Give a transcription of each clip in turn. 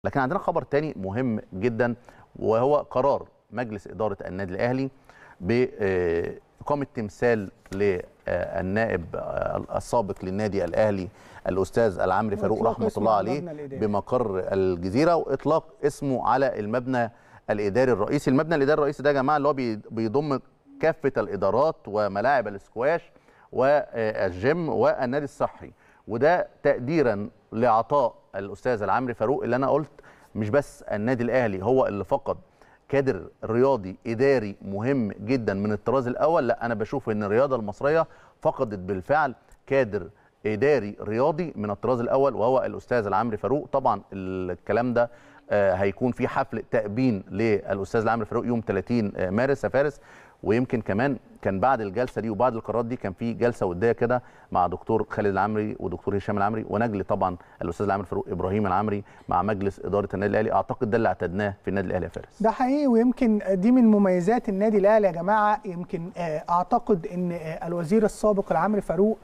لكن عندنا خبر تاني مهم جدا وهو قرار مجلس اداره النادي الاهلي باقامه تمثال للنائب السابق للنادي الاهلي الاستاذ العمري فاروق وإطلاق رحمه اسمه الله على عليه المبنى الإداري. بمقر الجزيره واطلاق اسمه على المبنى الاداري الرئيسي المبنى الاداري الرئيسي ده يا جماعه اللي هو بي- بيضم كافه الادارات وملاعب الاسكواش والجيم والنادي الصحي وده تقديرا لعطاء الاستاذ العمري فاروق اللي انا قلت مش بس النادي الاهلي هو اللي فقد كادر رياضي اداري مهم جدا من الطراز الاول لا انا بشوف ان الرياضه المصريه فقدت بالفعل كادر اداري رياضي من الطراز الاول وهو الاستاذ العمري فاروق طبعا الكلام ده آه، هيكون في حفل تأبين للاستاذ العمري فاروق يوم 30 مارس يا فارس ويمكن كمان كان بعد الجلسه دي وبعد القرارات دي كان في جلسه وديه كده مع دكتور خالد العمري ودكتور هشام العمري ونجل طبعا الاستاذ العمري فاروق ابراهيم العمري مع مجلس اداره النادي الاهلي اعتقد ده اللي اعتدناه في النادي الاهلي يا فارس ده حقيقي ويمكن دي من مميزات النادي الاهلي يا جماعه يمكن آه، اعتقد ان آه، الوزير السابق العمري فاروق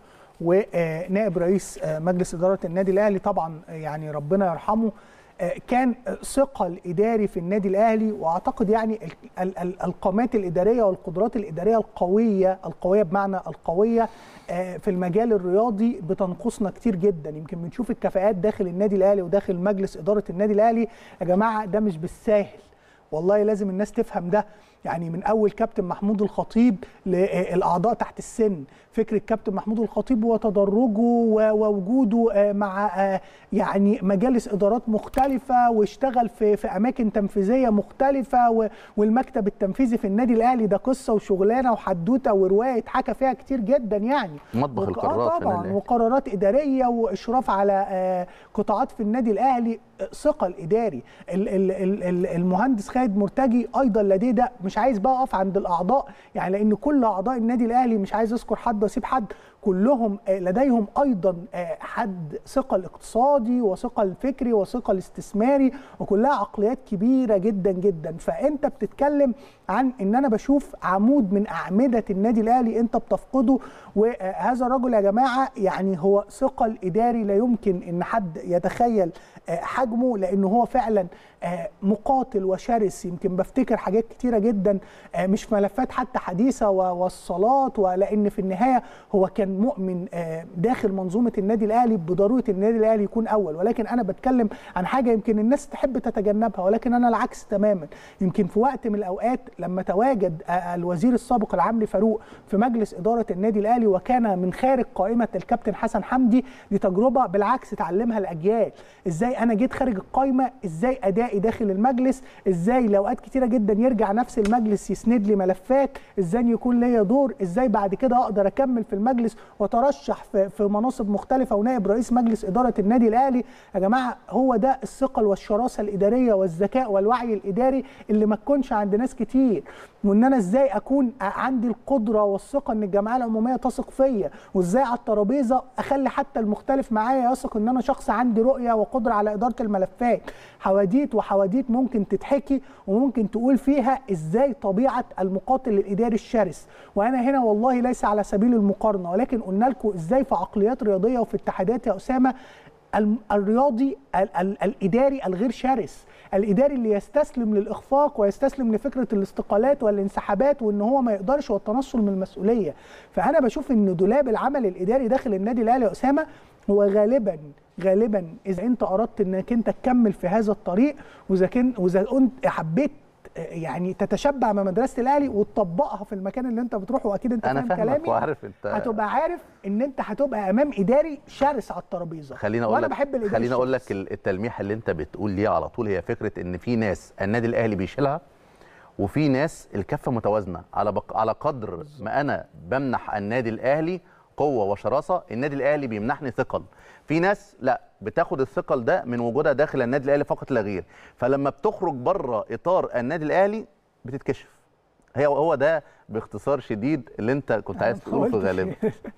ونائب رئيس آه، مجلس اداره النادي الاهلي طبعا آه، يعني ربنا يرحمه آه، كان ثقل اداري في النادي الاهلي واعتقد يعني ال- ال- ال- القامات الاداريه والقدرات الاداريه القويه القويه بمعنى القويه آه، في المجال الرياضي بتنقصنا كتير جدا يمكن بنشوف الكفاءات داخل النادي الاهلي وداخل مجلس اداره النادي الاهلي يا جماعه ده مش بالساهل والله لازم الناس تفهم ده يعني من اول كابتن محمود الخطيب للاعضاء تحت السن فكره كابتن محمود الخطيب وتدرجه و- ووجوده آه، مع آه، يعني مجالس ادارات مختلفه واشتغل في في اماكن تنفيذيه مختلفه و- والمكتب التنفيذي في النادي الاهلي ده قصه وشغلانه وحدوته وروايه اتحكى فيها كتير جدا يعني مطبخ وق- آه القرارات في النادي طبعا الأهلي. وقرارات اداريه واشراف على آه، قطاعات في النادي الاهلي آه، ثقل اداري ال- ال- ال- ال- المهندس خالد مرتجي ايضا لديه ده مش عايز بقى اقف عند الاعضاء يعني لان كل اعضاء النادي الاهلي مش عايز اذكر حد واسيب حد كلهم آه، لديهم ايضا آه، حد ثقل اقتصادي وثقل فكري وثقل استثماري وكلها عقليات كبيره جدا جدا فانت بتتكلم عن ان انا بشوف عمود من اعمده النادي الاهلي انت بتفقده وهذا الرجل يا جماعه يعني هو ثقل اداري لا يمكن ان حد يتخيل آه، حجمه لانه هو فعلا آه، مقاتل وشرس يمكن بفتكر حاجات كتيره جدا آه، مش ملفات حتى حديثه ووصالات ولان في النهايه هو كان مؤمن آه، داخل منظومه النادي الاهلي بضروره النادي الاهلي يكون اول ولكن انا بتكلم عن حاجه يمكن الناس تحب تتجنبها ولكن انا العكس تماما يمكن في وقت من الاوقات لما تواجد آه، الوزير السابق العمري فاروق في مجلس اداره النادي الاهلي وكان من خارج قائمه الكابتن حسن حمدي دي تجربه بالعكس تعلمها الاجيال ازاي انا جيت خارج القائمه ازاي ادائي داخل المجلس ازاي لاوقات كتيره جدا يرجع نفس المجلس يسند لي ملفات ازاي يكون ليا دور ازاي بعد كده اقدر اكمل في المجلس واترشح في, في مناصب مختلفه ونائب رئيس مجلس اداره النادي الاهلي يا جماعه هو ده الثقل والشراسه الاداريه والذكاء والوعي الاداري اللي ما تكونش عند ناس كتير وان انا ازاي اكون عندي القدره والثقه ان الجمعيه العموميه تثق فيا وازاي على الترابيزه اخلي حتى المختلف معايا يثق ان انا شخص عندي رؤيه وقدره على اداره الملفات حواديت وحواديت ممكن تتحكي وممكن تقول فيها ازاي طبيعه المقاتل الاداري الشرس وانا هنا والله ليس على سبيل المقارنه ولكن قلنا لكم ازاي في عقليات رياضيه وفي اتحادات يا اسامه الم- الرياضي ال- ال- الاداري الغير شرس الاداري اللي يستسلم للاخفاق ويستسلم لفكره الاستقالات والانسحابات وان هو ما يقدرش والتنصل من المسؤوليه فانا بشوف ان دولاب العمل الاداري داخل النادي الاهلي يا اسامه هو غالبا غالبا اذا انت اردت انك انت تكمل في هذا الطريق واذا كنت واذا انت حبيت يعني تتشبع بمدرسه الاهلي وتطبقها في المكان اللي انت بتروحه واكيد انت انا فاهم فاهمك كلامي وعارف انت هتبقى عارف ان انت هتبقى امام اداري شرس على الترابيزه خليني اقول وانا لك بحب الاداري خليني اقول الشرس. لك التلميح اللي انت بتقول ليه على طول هي فكره ان في ناس النادي الاهلي بيشيلها وفي ناس الكفه متوازنه على بق... على قدر ما انا بمنح النادي الاهلي قوه وشراسه النادي الاهلي بيمنحني ثقل في ناس لا بتاخد الثقل ده من وجودها داخل النادي الاهلي فقط لا غير فلما بتخرج بره اطار النادي الاهلي بتتكشف هي هو ده باختصار شديد اللي انت كنت عايز تقوله في حاولت غالبا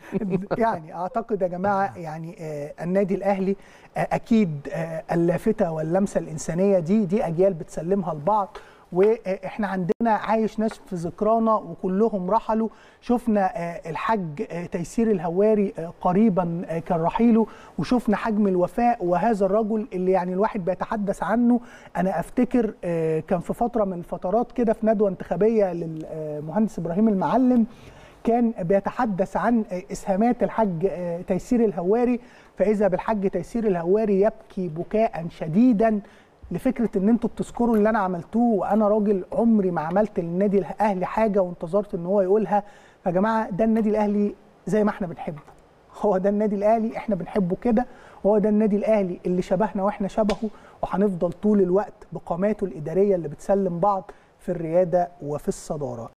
يعني اعتقد يا جماعه يعني آه النادي الاهلي آه اكيد آه اللافته واللمسه الانسانيه دي دي اجيال بتسلمها لبعض واحنا عندنا عايش ناس في ذكرانا وكلهم رحلوا شفنا الحاج تيسير الهواري قريبا كان رحيله وشفنا حجم الوفاء وهذا الرجل اللي يعني الواحد بيتحدث عنه انا افتكر كان في فتره من الفترات كده في ندوه انتخابيه للمهندس ابراهيم المعلم كان بيتحدث عن اسهامات الحاج تيسير الهواري فاذا بالحاج تيسير الهواري يبكي بكاء شديدا لفكره ان انتوا بتذكروا اللي انا عملتوه وانا راجل عمري ما عملت للنادي الاهلي حاجه وانتظرت ان هو يقولها يا جماعه ده النادي الاهلي زي ما احنا بنحبه هو ده النادي الاهلي احنا بنحبه كده هو ده النادي الاهلي اللي شبهنا واحنا شبهه وهنفضل طول الوقت بقاماته الاداريه اللي بتسلم بعض في الرياده وفي الصداره